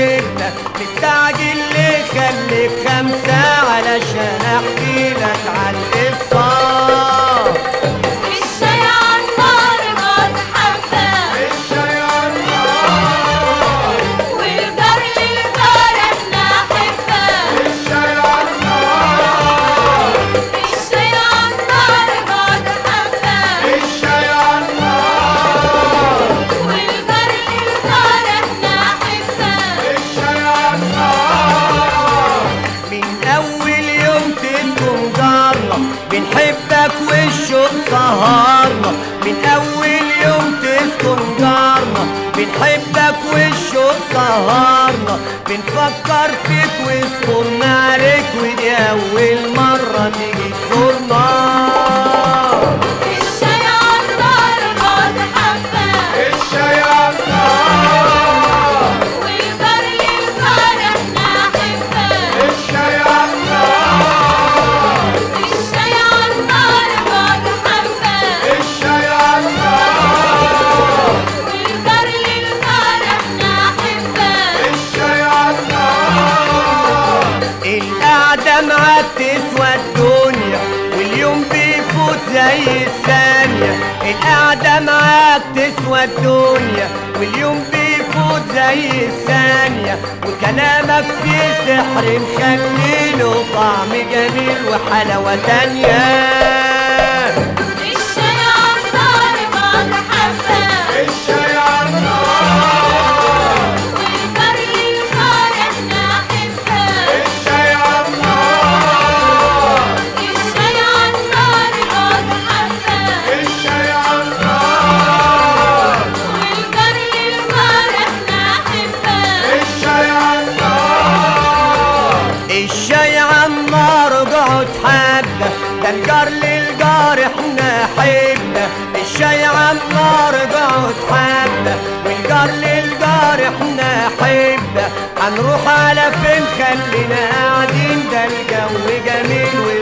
ستة مستعجل ليه خليك خمسة علشان احكي لك عن القصة الشاي عالنار بعد حبة الشيان والجار للجار احنا أحبة الشيان الشاي عالنار بعد حبة الشيان والجار للجار احنا أحبة الشيان من اول يوم تكون جارنا بنحبك والشوق سهرنا من اول يوم تكون جارنا بنحبك والشوق سهرنا بنفكر فيك وصبرنا عليك ودي اول مرة تيجي تزورنا الشاي عالنار بعد حبة الشيان والجار للجار احنا أحبة الشيان الشاي عالنار بعد حبة الشيان والجار للجار احنا أحبة القعدة معاك تسوى الدنيا واليوم بيفوت زي الثانية القعدة معاك تسوى الدنيا واليوم بيفوت زي الثانية وكلامك فيه سحر مخليله طعم جميل وحلاوة تانية الشاي عالنار بعد حبة الشيان والجار للجار احنا أحبة الشيان الشاي عالنار بعد حبة الشيان والجار للجار احنا أحبة الشاي عالنار اقعد حبة ده الجار للجار احنا حبة الشاي عالنار اقعد حبة والجار للجار احنا حبة هنروح على فين خلينا قاعدين ده الجو جميل